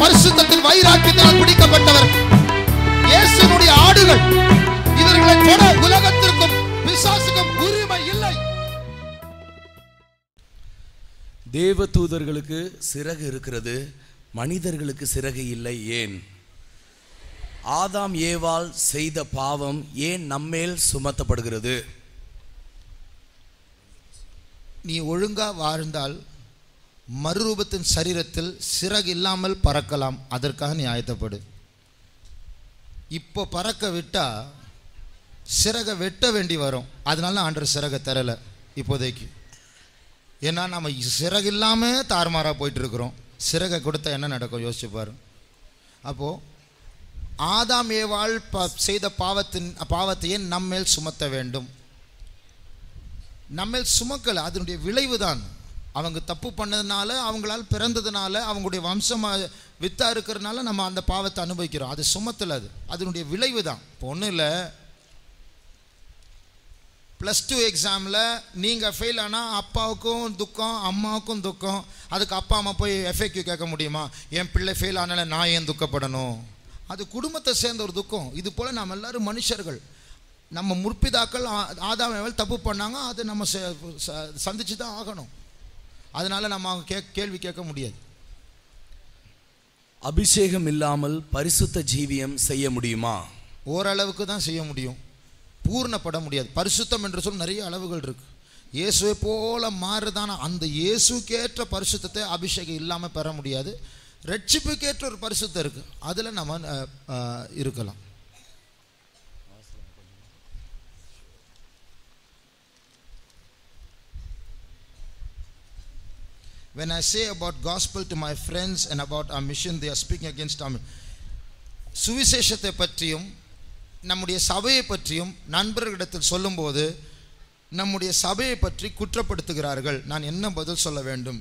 பரிசுத்தத்தின் வைராக்கியத்தால் பிடிக்கப்பட்டவர் இயேசுனுடைய ஆடுகள் இவர்களை தொட உலகத்திற்கும் பிசாசுக்கும் உரிமை இல்லை தேவ தூதர்களுக்கு சிறகு இருக்கிறது மனிதர்களுக்கு சிறகு இல்லை ஏன் ஆதாம் ஏவாள் செய்த பாவம் ஏன் நம்மேல் சுமத்தப்படுகிறது நீ ஒழுங்கா வாழ்ந்தால் மறுரூபத்தின் சரீரத்தில் சிறகு இல்லாமல் பறக்கலாம் அதற்காக நீ ஆயத்தப்படு இப்போ பறக்க விட்டா சிறகை வெட்ட வேண்டி வரும் அதனால ஆண்டர் சிறகை தரல இப்போதைக்கு ஏன்னா நம்ம சிறகு இல்லாமல் தாறுமாறாக போயிட்டு இருக்கிறோம் சிறகை கொடுத்தா என்ன நடக்கும் யோசிச்சு பாரு அப்போது ஆதாம் ஏவாள் ப செய்த பாவத்தின் பாவத்தையே நம்மேல் சுமத்த வேண்டும் நம்மேல் சுமக்கல அதனுடைய விளைவு தான் அவங்க தப்பு பண்ணதுனால அவங்களால் பிறந்ததுனால அவங்களுடைய வம்சமாக வித்தா இருக்கிறதுனால நம்ம அந்த பாவத்தை அனுபவிக்கிறோம் அது சுமத்தல அது அதனுடைய விளைவு தான் இப்போ ஒன்றும் இல்லை ப்ளஸ் டூ எக்ஸாமில் நீங்கள் ஃபெயில் ஆனால் அப்பாவுக்கும் துக்கம் அம்மாவுக்கும் துக்கம் அதுக்கு அப்பா அம்மா போய் எஃப்ஏக்யூ கேட்க முடியுமா என் பிள்ளை ஃபெயில் ஆனால நான் ஏன் துக்கப்படணும் அது குடும்பத்தை சேர்ந்த ஒரு துக்கம் இது போல் நம்ம எல்லாரும் மனுஷர்கள் நம்ம முற்பிதாக்கள் ஆ- ஆதாம் ஏவாள் தப்பு பண்ணாங்க அதை நம்ம ச- ச- சந்திச்சு தான் ஆகணும் அதனால நம்ம அவங்க கே கேள்வி கேட்க முடியாது அபிஷேகம் இல்லாமல் பரிசுத்த ஜீவியம் செய்ய முடியுமா ஓரளவுக்கு தான் செய்ய முடியும் பூர்ணப்பட முடியாது பரிசுத்தம் என்று சொல் நிறைய அளவுகள் இருக்கு இயேசுவை போல மாறுதான அந்த இயேசுக்கேற்ற பரிசுத்தத்தை அபிஷேகம் இல்லாமல் பெற முடியாது ரட்சிப்புக்கேற்ற ஒரு பரிசுத்தம் இருக்கு அதில் நம்ம அஹ், அஹ், இருக்கலாம் When I say about gospel to my friends and about our mission, they are speaking against our சுவிசேஷத்தை பற்றியும் நம்முடைய சபையை பற்றியும் நண்பர்களிடத்தில் சொல்லும்போது நம்முடைய சபையை பற்றி குற்றப்படுத்துகிறார்கள் நான் என்ன பதில் சொல்ல வேண்டும்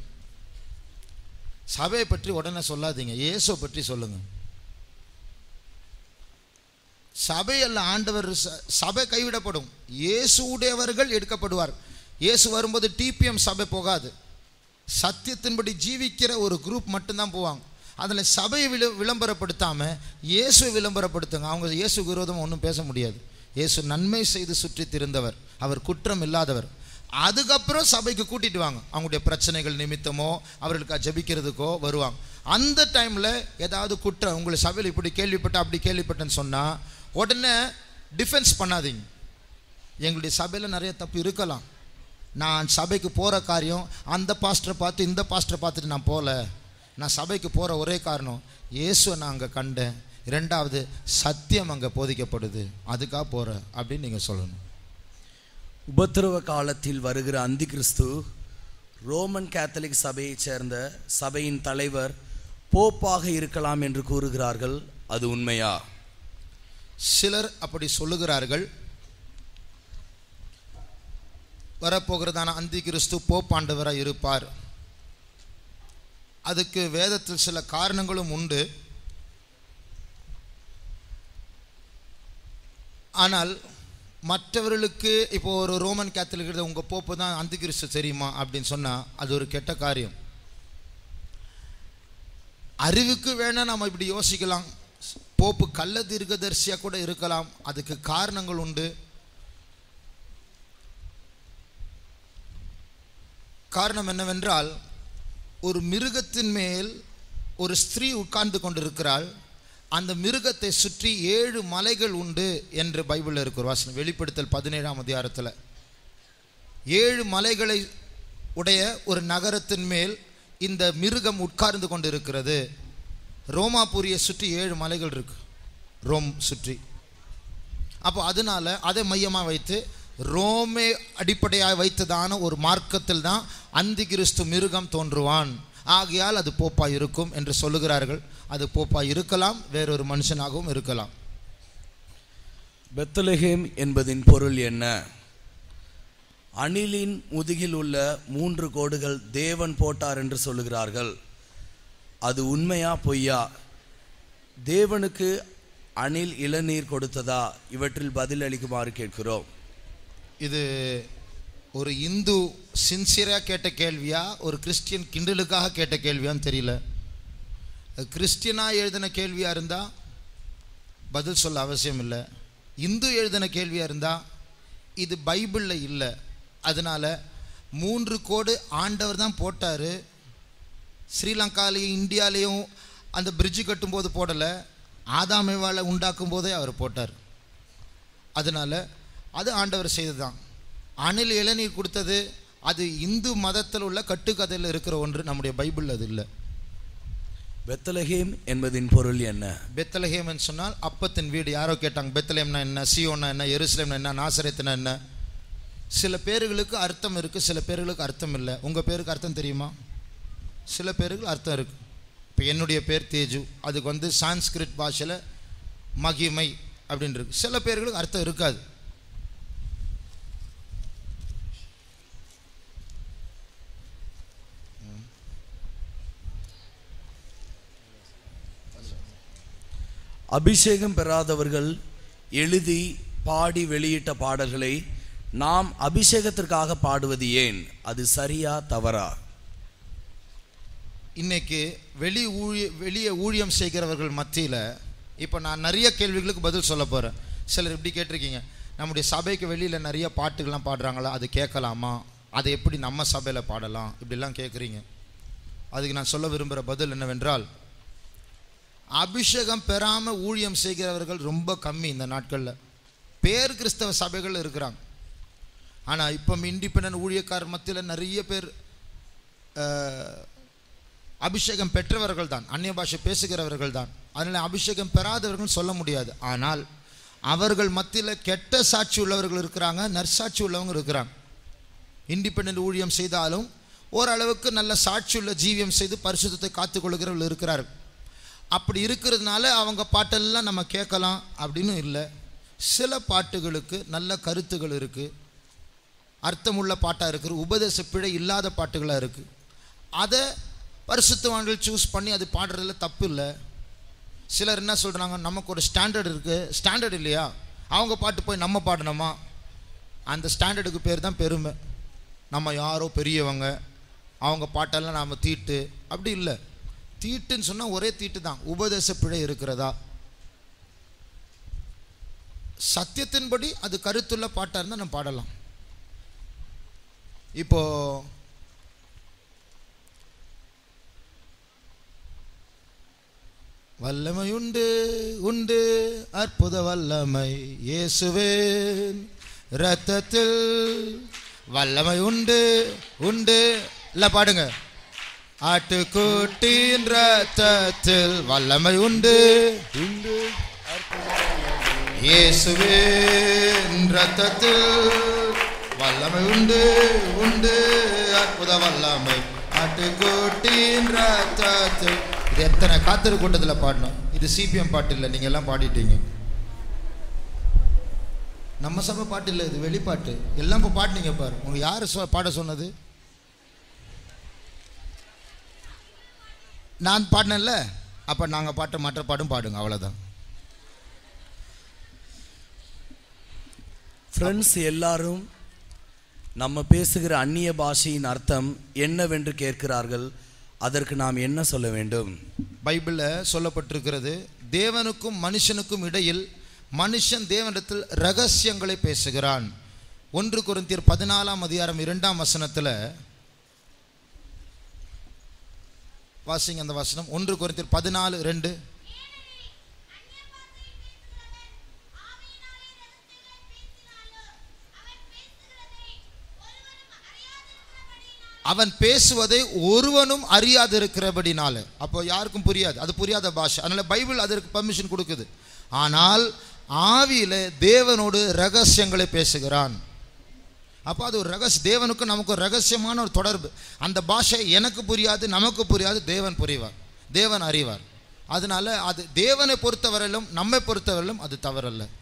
சபையை பற்றி உடனே சொல்லாதீங்க இயேசுவை பற்றி சொல்லுங்க சபையல்ல ஆண்டவர் ச- சபை கைவிடப்படும் இயேசுடையவர்கள் எடுக்கப்படுவார் இயேசு வரும்போது டிபிஎம் சபை போகாது சத்தியத்தின்படி ஜீவிக்கிற ஒரு குரூப் மட்டும்தான் போவாங்க அதில் சபையை விள விளம்பரப்படுத்தாமல் இயேசுவை விளம்பரப்படுத்துங்க அவங்க இயேசு விரோதம் ஒன்றும் பேச முடியாது இயேசு நன்மை செய்து சுற்றி திருந்தவர் அவர் குற்றம் இல்லாதவர் அதுக்கப்புறம் சபைக்கு கூட்டிட்டு வாங்க அவங்களுடைய பிரச்சனைகள் நிமித்தமோ அவர்களுக்கு ஜெபிக்கிறதுக்கோ வருவாங்க அந்த டைமில் ஏதாவது குற்றம் உங்களை சபையில் இப்படி கேள்விப்பட்ட அப்படி கேள்விப்பட்டேன்னு சொன்னால் உடனே டிஃபென்ஸ் பண்ணாதீங்க எங்களுடைய சபையில் நிறைய தப்பு இருக்கலாம் நான் சபைக்கு போகிற காரியம் அந்த பாஸ்டரை பார்த்து இந்த பாஸ்டரை பார்த்துட்டு நான் போகல நான் சபைக்கு போகிற ஒரே காரணம் இயேசுவை நான் அங்கே கண்டேன் இரண்டாவது சத்தியம் அங்கே போதிக்கப்படுது அதுக்காக போகிறேன் அப்படின்னு நீங்கள் சொல்லணும் உபத்திரவ காலத்தில் வருகிற அந்தி கிறிஸ்து ரோமன் கேத்தலிக் சபையைச் சேர்ந்த சபையின் தலைவர் போப்பாக இருக்கலாம் என்று கூறுகிறார்கள் அது உண்மையா சிலர் அப்படி சொல்லுகிறார்கள் வரப்போகிறதான அந்தி கிறிஸ்து போப்பாண்டவராக இருப்பார் அதுக்கு வேதத்தில் சில காரணங்களும் உண்டு ஆனால் மற்றவர்களுக்கு இப்போ ஒரு ரோமன் கேத்தலிக் உங்கள் போப்பு தான் அந்தி கிறிஸ்து தெரியுமா அப்படின்னு சொன்னால் அது ஒரு கெட்ட காரியம் அறிவுக்கு வேணா நம்ம இப்படி யோசிக்கலாம் போப்பு கள்ள தீர்க்கதரிசியாக கூட இருக்கலாம் அதுக்கு காரணங்கள் உண்டு காரணம் என்னவென்றால் ஒரு மிருகத்தின் மேல் ஒரு ஸ்திரீ உட்கார்ந்து கொண்டிருக்கிறாள் அந்த மிருகத்தை சுற்றி ஏழு மலைகள் உண்டு என்று பைபிளில் இருக்கிற வாசனம் வெளிப்படுத்தல் பதினேழாம் அதிகாரத்தில் ஏழு மலைகளை உடைய ஒரு நகரத்தின் மேல் இந்த மிருகம் உட்கார்ந்து கொண்டிருக்கிறது ரோமாபுரியை சுற்றி ஏழு மலைகள் இருக்கு ரோம் சுற்றி அப்போ அதனால அதை மையமாக வைத்து ரோமே அடிப்படையாக வைத்ததான ஒரு மார்க்கத்தில் தான் அந்தி கிறிஸ்து மிருகம் தோன்றுவான் ஆகையால் அது போப்பா இருக்கும் என்று சொல்லுகிறார்கள் அது போப்பா இருக்கலாம் வேறொரு மனுஷனாகவும் இருக்கலாம் பெத்தலஹேம் என்பதின் பொருள் என்ன அணிலின் முதுகில் உள்ள மூன்று கோடுகள் தேவன் போட்டார் என்று சொல்லுகிறார்கள் அது உண்மையா பொய்யா தேவனுக்கு அணில் இளநீர் கொடுத்ததா இவற்றில் பதில் அளிக்குமாறு கேட்கிறோம் இது ஒரு இந்து சின்சியராக கேட்ட கேள்வியா ஒரு கிறிஸ்டியன் கிண்டலுக்காக கேட்ட கேள்வியான்னு தெரியல கிறிஸ்டியனாக எழுதின கேள்வியாக இருந்தால் பதில் சொல்ல அவசியம் இல்லை இந்து எழுதின கேள்வியாக இருந்தால் இது பைபிளில் இல்லை அதனால் மூன்று கோடு ஆண்டவர் தான் போட்டார் ஸ்ரீலங்காலையும் இந்தியாலேயும் அந்த பிரிட்ஜு கட்டும்போது போடலை ஆதாமேவாளை உண்டாக்கும் போதே அவர் போட்டார் அதனால் அது ஆண்டவர் செய்தது தான் அணில் இளநீர் கொடுத்தது அது இந்து மதத்தில் உள்ள கட்டுக்கதையில் இருக்கிற ஒன்று நம்முடைய பைபிளில் அது இல்லை பெத்தலகேம் என்பதின் பொருள் என்ன பெத்தலஹேம்னு சொன்னால் அப்பத்தின் வீடு யாரோ கேட்டாங்க பெத்தலஹேம்னா என்ன சியோனா என்ன எருசலேம்னா என்ன நாசரேத்துனா என்ன சில பேர்களுக்கு அர்த்தம் இருக்குது சில பேர்களுக்கு அர்த்தம் இல்லை உங்கள் பேருக்கு அர்த்தம் தெரியுமா சில பேருக்கு அர்த்தம் இருக்குது இப்போ என்னுடைய பேர் தேஜு அதுக்கு வந்து சான்ஸ்கிரிட் பாஷையில் மகிமை அப்படின்னு இருக்கு சில பேர்களுக்கு அர்த்தம் இருக்காது அபிஷேகம் பெறாதவர்கள் எழுதி பாடி வெளியிட்ட பாடல்களை நாம் அபிஷேகத்திற்காக பாடுவது ஏன் அது சரியா தவறா இன்னைக்கு வெளி ஊழிய வெளியே ஊழியம் செய்கிறவர்கள் மத்தியில் இப்போ நான் நிறைய கேள்விகளுக்கு பதில் சொல்ல போகிறேன் சிலர் இப்படி கேட்டிருக்கீங்க நம்முடைய சபைக்கு வெளியில் நிறைய பாட்டுகள்லாம் பாடுறாங்களா அது கேட்கலாமா அதை எப்படி நம்ம சபையில் பாடலாம் இப்படிலாம் கேட்குறீங்க அதுக்கு நான் சொல்ல விரும்புகிற பதில் என்னவென்றால் அபிஷேகம் பெறாமல் ஊழியம் செய்கிறவர்கள் ரொம்ப கம்மி இந்த நாட்களில் பேர் கிறிஸ்தவ சபைகள் இருக்கிறாங்க ஆனால் இப்போ இண்டிபெண்டன்ட் ஊழியக்காரர் மத்தியில் நிறைய பேர் அஹ், அபிஷேகம் பெற்றவர்கள் தான் அந்நிய பாஷை பேசுகிறவர்கள் தான் அதனால் அபிஷேகம் பெறாதவர்கள் சொல்ல முடியாது ஆனால் அவர்கள் மத்தியில் கெட்ட சாட்சி உள்ளவர்கள் இருக்கிறாங்க நற்சாட்சி உள்ளவங்க இருக்கிறாங்க இண்டிபெண்டன்ட் ஊழியம் செய்தாலும் ஓரளவுக்கு நல்ல சாட்சி உள்ள ஜீவியம் செய்து பரிசுத்தத்தை காத்துக்கொள்கிறவர்கள் இருக்கிறார்கள் அப்படி இருக்கிறதுனால அவங்க பாட்டெல்லாம் நம்ம கேட்கலாம் அப்படின்னு இல்லை சில பாட்டுகளுக்கு நல்ல கருத்துகள் இருக்குது அர்த்தமுள்ள பாட்டாக இருக்குது உபதேச பிழை இல்லாத பாட்டுகளாக இருக்குது அதை பரிசுத்தவான்கள் சூஸ் பண்ணி அது பாடுறதுல தப்பு இல்லை சிலர் என்ன சொல்கிறாங்க நமக்கு ஒரு ஸ்டாண்டர்ட் இருக்குது ஸ்டாண்டர்ட் இல்லையா அவங்க பாட்டு போய் நம்ம பாடணுமா அந்த ஸ்டாண்டர்டுக்கு பேர் தான் பெருமை நம்ம யாரோ பெரியவங்க அவங்க பாட்டெல்லாம் நாம் தீட்டு அப்படி இல்லை தீட்டுன்னு சொன்னால் ஒரே தீட்டு தான் உபதேச பிழை இருக்கிறதா சத்தியத்தின்படி அது கருத்துள்ள பாட்டாக இருந்தால் நம்ம பாடலாம் இப்போ வல்லமை உண்டு உண்டு அற்புத வல்லமை இயேசுவேன் இரத்தத்தில் வல்லமை உண்டு உண்டு இல்லை பாடுங்க ஆட்டுக்குட்டியின் ரத்தத்தில் வல்லமை உண்டு உண்டு இயேசுவின் ரத்தத்தில் வல்லமை உண்டு உண்டு அற்புத வல்லமை ஆட்டுக்குட்டியின் ரத்தத்தில் இது எத்தனை காத்திரு கூட்டத்தில் பாடணும் இது சிபிஎம் பாட்டு இல்லை நீங்கள் எல்லாம் பாடிட்டீங்க நம்ம சபை பாட்டு இல்லை இது வெளிப்பாட்டு எல்லாம் இப்போ பாடினீங்க பாரு உங்க யார் சொ பாட சொன்னது நான் பாடினேன்ல அப்போ நாங்கள் பாட்ட மற்ற பாடும் பாடுங்க அவ்வளோதான் ஃப்ரெண்ட்ஸ் எல்லாரும் நம்ம பேசுகிற அந்நிய பாஷையின் அர்த்தம் என்னவென்று கேட்கிறார்கள் அதற்கு நாம் என்ன சொல்ல வேண்டும் பைபிளில் சொல்லப்பட்டிருக்கிறது தேவனுக்கும் மனுஷனுக்கும் இடையில் மனுஷன் தேவனிடத்தில் ரகசியங்களை பேசுகிறான் ஒன்று குருந்தியர் பதினாலாம் அதிகாரம் இரண்டாம் வசனத்தில் வாசிங்க அந்த வசனம் ஒன்று குருந்தியர் பதினாலு ரெண்டு அவன் பேசுவதை ஒருவனும் அறியாதிருக்கிறபடினால அப்போ யாருக்கும் புரியாது அது புரியாத பாஷை அதனால பைபிள் அதற்கு பர்மிஷன் கொடுக்குது ஆனால் ஆவியில தேவனோடு ரகசியங்களை பேசுகிறான் அப்போ அது ஒரு ரகசிய தேவனுக்கும் நமக்கு ஒரு ரகசியமான ஒரு தொடர்பு அந்த பாஷை எனக்கு புரியாது நமக்கு புரியாது தேவன் புரிவார் தேவன் அறிவார் அதனால அது தேவனை பொறுத்தவரையிலும் நம்மை பொறுத்தவரையிலும் அது தவறல்ல